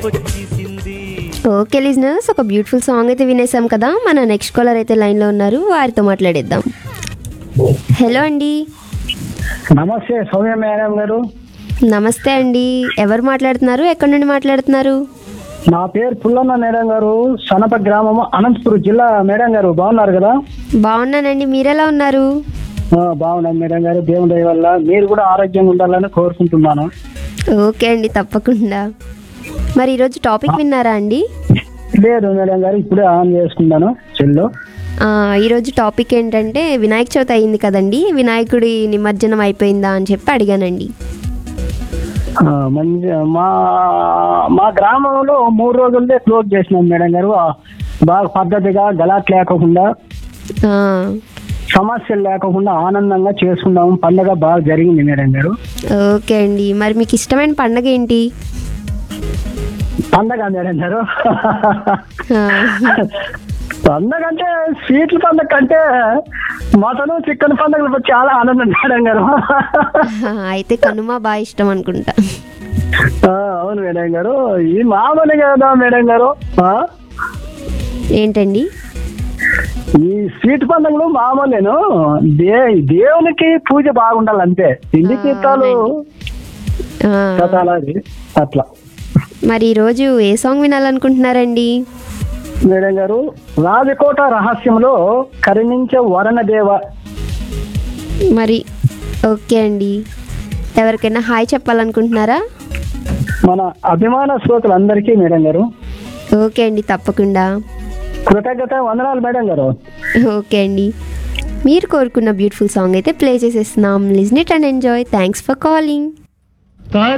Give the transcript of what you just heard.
వలపొచ్చేసింది okay listeners ఒక beautiful song అయితే వినేసాం కదా మన నెక్స్ట్ కాలర్ అయితే లైన్లో ఉన్నారు వారితో మాట్లాడేద్దాం హలో అండి నమస్తే సౌమ్య మేడం గారు నమస్తే అండి ఎవరు మాట్లాడుతున్నారు ఎక్కడి నుండి మాట్లాడుతున్నారు నా పేరు పుల్లన్న మేడం గారు సనప గ్రామం అనంతపురం జిల్లా మేడం గారు బాగున్నారు కదా బాగున్నానండి మీరెలా ఉన్నారు ఆ, బాగున్నాను మేడం గారు దేవుని దయ వల్ల మీరు కూడా ఆరోగ్యంగా ఉండాలని కోరుకుంటున్నాను ఓకే అండి తప్పకుండా మరి ఈరోజు టాపిక్ విన్నారా అండి లేదు మేడం గారు ఇప్పుడే ఆన్ చేసుకున్నాను సెల్లో ఆ, ఈరోజు టాపిక్ ఏంటంటే వినాయక చవితి అయింది కదండి వినాయకుడి నిమజ్జనం అయిపోయిందా అని చెప్పి అడిగానండి ఆ, మంచి మా మా గ్రామంలో మూడు రోజులే క్లోజ్ చేసినాం మేడం గారు ఆ, బాగా పద్ధతిగా గలాట్ లేకుండా ఆ, సమస్యలు లేకుండా ఆనందంగా చేసుకున్నాము పండగ బాగా జరిగింది మేడం గారు ఓకే అండి మరి మీకు ఇష్టమైన పండగ ఏంటి పండగ మేడం గారు ఆ, పండగ అంటే స్వీట్ల పండగ కంటే మటన్ చికెన్ పండుగలు చాలా ఆనందం మేడం గారు అయితే కనుమ బాగా ఇష్టం అనుకుంటా ఆ, అవును మేడం గారు ఈ మామూలు కదా మేడం గారు ఆ? ఏంటండి ఈ స్వీట్ పండుగలు మామూలేను దే దేవునికి పూజ బాగుండాలి అంతే తిండి ఆ, తీర్థాలు ఆ, కథాలది అట్లా మరి ఈరోజు ఏ సాంగ్ వినాలనుకుంటున్నారండి మేడం గారు రాజకోట రహస్యంలో కరుణించే వరణదేవ మరి ఓకే అండి ఎవరికైనా హాయ్ చెప్పాలనుకుంటున్నారా మన అభిమాన శ్రోతలందరికీ మేడం గారు ఓకే అండి తప్పకుండా కృతజ్ఞత వందనాలు మేడం గారు ఓకే అండి మీరు కోరుకున్న బ్యూటిఫుల్ సాంగ్ అయితే ప్లే చేసేస్తున్నాం listen it and enjoy thanks for calling